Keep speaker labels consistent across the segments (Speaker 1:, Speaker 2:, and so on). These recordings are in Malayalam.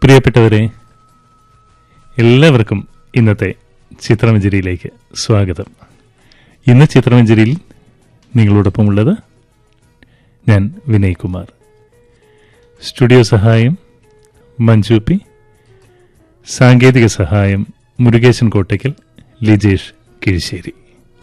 Speaker 1: പ്രിയപ്പെട്ടവരെ എല്ലാവർക്കും ഇന്നത്തെ ചിത്രമഞ്ജരിയിലേക്ക് സ്വാഗതം ഇന്ന് ചിത്രമഞ്ജരിയിൽ നിങ്ങളോടൊപ്പം ഉള്ളത് ഞാൻ വിനയ് കുമാർ സ്റ്റുഡിയോ സഹായം മഞ്ജു പി സാങ്കേതിക സഹായം മുരുകേശൻ കോട്ടയ്ക്കൽ ലിജേഷ് കിഴിശ്ശേരി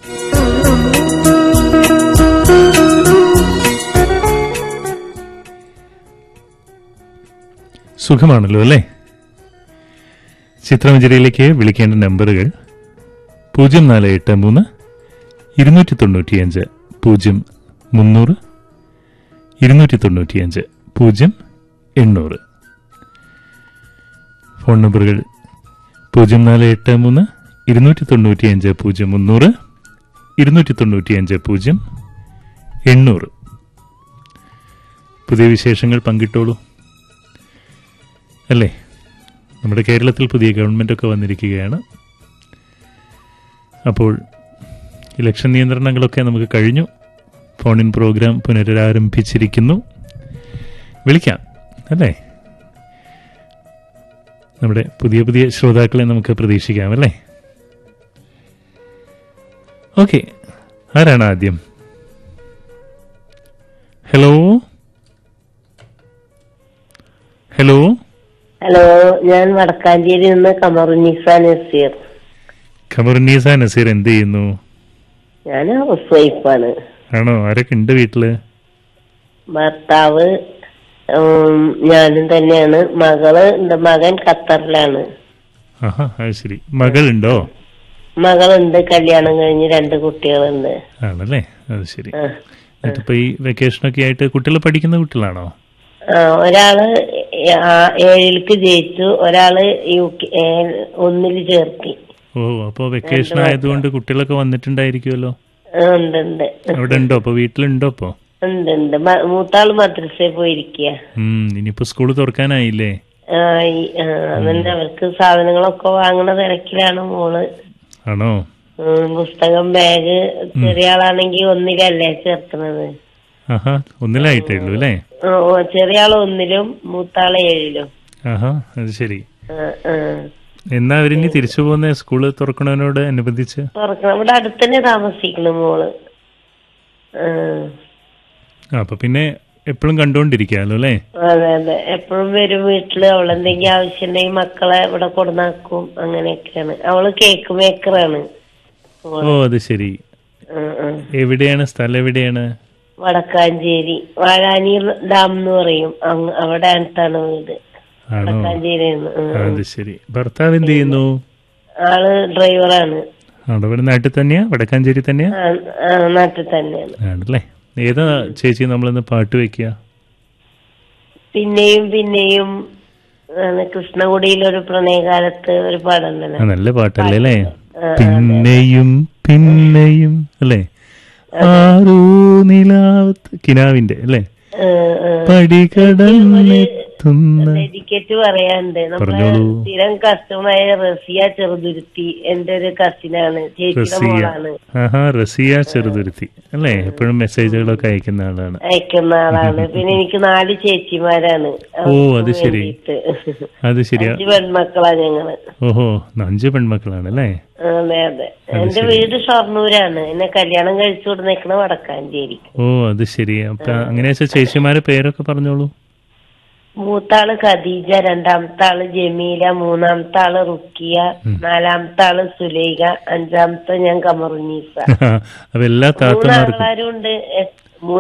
Speaker 1: സുഖമാണല്ലോ അല്ലേ ചിത്രമഞ്ജരിയിലേക്ക് വിളിക്കേണ്ട നമ്പറുകൾ പൂജ്യം നാല് എട്ട് മൂന്ന് ഇരുന്നൂറ്റി തൊണ്ണൂറ്റിയഞ്ച് പൂജ്യം മുന്നൂറ് ഇരുന്നൂറ്റി തൊണ്ണൂറ്റിയഞ്ച് പൂജ്യം എണ്ണൂറ് ഫോൺ നമ്പറുകൾ പൂജ്യം നാല് എട്ട് മൂന്ന് ഇരുന്നൂറ്റി തൊണ്ണൂറ്റിയഞ്ച് പൂജ്യം മുന്നൂറ് ഇരുന്നൂറ്റി തൊണ്ണൂറ്റിയഞ്ച് പൂജ്യം എണ്ണൂറ് പുതിയ വിശേഷങ്ങൾ പങ്കിട്ടോളൂ അല്ലേ നമ്മുടെ കേരളത്തിൽ പുതിയ ഗവൺമെൻറ്റൊക്കെ വന്നിരിക്കുകയാണ് അപ്പോൾ ഇലക്ഷൻ നിയന്ത്രണങ്ങളൊക്കെ നമുക്ക് കഴിഞ്ഞു ഫോണിൻ പ്രോഗ്രാം പുനരാരംഭിച്ചിരിക്കുന്നു വിളിക്കാം അല്ലേ നമ്മുടെ പുതിയ പുതിയ ശ്രോതാക്കളെ നമുക്ക് പ്രതീക്ഷിക്കാം അല്ലേ ഓക്കെ ആരാണ് ആദ്യം ഹലോ ഹലോ
Speaker 2: ഹലോ ഞാൻ വടക്കാഞ്ചേരി നിന്ന് കമറുനിസ നസീർ
Speaker 1: ഖമറുന്നീസ നസീർ എന്ത് ചെയ്യുന്നു
Speaker 2: ഞാൻ ഹൗസ് വൈഫാണ്
Speaker 1: ആണോ ആരൊക്കെ ഉണ്ട് വീട്ടില്
Speaker 2: ഭർത്താവ് ഉം, ഞാനും തന്നെയാണ് മകള് എന്റെ മകൻ ഖത്തറിലാണ്
Speaker 1: ആഹാ അത് ശരി മകളുണ്ടോ
Speaker 2: മകളുണ്ട് കല്യാണം കഴിഞ്ഞ് രണ്ട് കുട്ടികളുണ്ട്
Speaker 1: ആണല്ലേ അത് ശരി
Speaker 2: ആ.
Speaker 1: എന്നിട്ടിപ്പോ ഈ വെക്കേഷനൊക്കെ ആയിട്ട് കുട്ടികൾ പഠിക്കുന്ന കുട്ടികളാണോ
Speaker 2: ആ, ഒരാള് ആ, ഏഴിലേക്ക് ജയിച്ചു ഒരാള് യു കെ ഏ- ഒന്നില് ചേർത്തി
Speaker 1: ഓ അപ്പോ വെക്കേഷൻ ആയതുകൊണ്ട് കുട്ടികളൊക്കെ വന്നിട്ടുണ്ടായിരിക്കുമല്ലോ
Speaker 2: ആ, ഉണ്ട് ഉണ്ട്
Speaker 1: അവിടെ ഉണ്ടോ അപ്പൊ വീട്ടിലുണ്ടോ അപ്പോ
Speaker 2: ഉണ്ട് ഉണ്ട് മ- മൂത്താള് മദ്രസയിൽ പോയിരിക്കുക
Speaker 1: ഉം ഇനിയിപ്പോ സ്കൂൾ തുറക്കാനായില്ലേ
Speaker 2: ആ, ഈ- ആ, അതന്നെ അവർക്ക് സാധനങ്ങളൊക്കെ വാങ്ങണ തിരക്കിലാണ് മോള്
Speaker 1: ആണോ
Speaker 2: ഉം, പുസ്തകം ബാഗ് ചെറിയ ആളാണെങ്കിൽ ഒന്നിലല്ലേ ചേർക്കുന്നത്
Speaker 1: ആഹാ ഒന്നിലായിട്ടേ ഉള്ളൂ അല്ലേ
Speaker 2: ആ, ഓ, ചെറിയ ആള് ഒന്നിലും മൂത്താള് ഏഴിലും
Speaker 1: ആഹാ അത് ശരി
Speaker 2: ആ, ആ.
Speaker 1: എന്നാ അവരിനി തിരിച്ചു പോകുന്ന സ്കൂള് തുറക്കണതിനോട് അനുബന്ധിച്ച്
Speaker 2: തുറക്കണം ഇവിടെ അടുത്തന്നെ താമസിക്കണം മോള് ആ,
Speaker 1: ആ, അപ്പൊ പിന്നെ എപ്പോഴും കണ്ടുകൊണ്ടിരിക്കാലോ അല്ലേ
Speaker 2: അതെ അതെ എപ്പോഴും വരും വീട്ടില് അവളെന്തെങ്കിലും ആവശ്യമുണ്ടെങ്കിൽ മക്കളെ ഇവിടെ കൊടുന്നാക്കും അങ്ങനെയൊക്കെയാണ് അവള് കേക്ക് മേക്കറാണ്
Speaker 1: ഓ അത് ശരി
Speaker 2: ആ, ആ.
Speaker 1: എവിടെയാണ് സ്ഥലം എവിടെയാണ്
Speaker 2: വടക്കാഞ്ചേരി വാഴാനീർ ഡാം എന്ന് പറയും അങ്ങ് അവിടെ അടുത്താണ് വീട്
Speaker 1: ആണോ
Speaker 2: വടക്കാഞ്ചേരി
Speaker 1: അത് ശരി ഭർത്താവ് എന്ത് ചെയ്യുന്നു
Speaker 2: ആള് ഡ്രൈവറാണ്
Speaker 1: ആണോ ഇവിടെ നാട്ടിൽ തന്നെയാ വടക്കാഞ്ചേരി തന്നെയാ
Speaker 2: ആ, ആ, നാട്ടിൽ തന്നെയാണ്
Speaker 1: ആണല്ലേ ഏതാ ചേച്ചി നമ്മളിന്ന് പാട്ട് വെക്കുക
Speaker 2: പിന്നെയും പിന്നെയും ആണ് കൃഷ്ണകുടിയിൽ ഒരു പ്രണയകാലത്ത് ഒരു പാടം
Speaker 1: ആ
Speaker 2: തന്നെ
Speaker 1: നല്ല പാട്ടല്ലേ അല്ലേ
Speaker 2: ആ,
Speaker 1: പിന്നെയും പിന്നെയും അല്ലേ ആരോ നിലാവത്ത് കിനാവിന്റെ അല്ലേ പടികടന്നെത്തുന്ന
Speaker 2: ഡെഡിക്കേറ്റ് പറയാനുണ്ട് നമ്മളെ
Speaker 1: പറഞ്ഞോളൂ.
Speaker 2: സ്ഥിരം കസ്റ്റമറായ റസിയ ചെറുതുരുത്തി എന്റെ ഒരു കസിനാണ് ചേച്ചിയുടെ
Speaker 1: റസിയ
Speaker 2: മോളാണ്
Speaker 1: ആഹാ റസിയ ചെറുതുരുത്തി അല്ലേ എപ്പോഴും മെസ്സേജുകളൊക്കെ അയക്കുന്ന ആളാണ്
Speaker 2: അയക്കുന്ന ആളാണ് പിന്നെ എനിക്ക് നാല് ചേച്ചിമാരാണ്
Speaker 1: ഓ അത് ശരി
Speaker 2: വേണ്ടിയിട്ട്.
Speaker 1: അത് ശരിയാ
Speaker 2: അഞ്ച് പെൺമക്കളാ ഞങ്ങള്
Speaker 1: ഓഹോ അഞ്ച് പെൺമക്കളാണ് അല്ലേ
Speaker 2: അതെ അതെ എന്റെ വീട് ഷൊർണൂരാണ് എന്നെ കല്യാണം കഴിച്ചു കൊടുന്നേക്കണ വടക്കാഞ്ചേരി
Speaker 1: ഓ അത് ശരി അപ്പൊ അങ്ങനെ വെച്ചാൽ ചേച്ചിമാരെ പേരൊക്കെ പറഞ്ഞോളൂ
Speaker 2: മൂത്താള് ഖദീജ രണ്ടാമത്തെ ആള് ജമീല മൂന്നാമത്തെ ആള് റുക്കിയ നാലാമത്തെ ആള് സുലൈഖ അഞ്ചാമത്തെ ഞാൻ കമറുന്നീസ
Speaker 1: അപ്പൊ എല്ലാ താത്തമാർക്കും
Speaker 2: മൂന്നാൾക്കാരും ഉണ്ട് എ-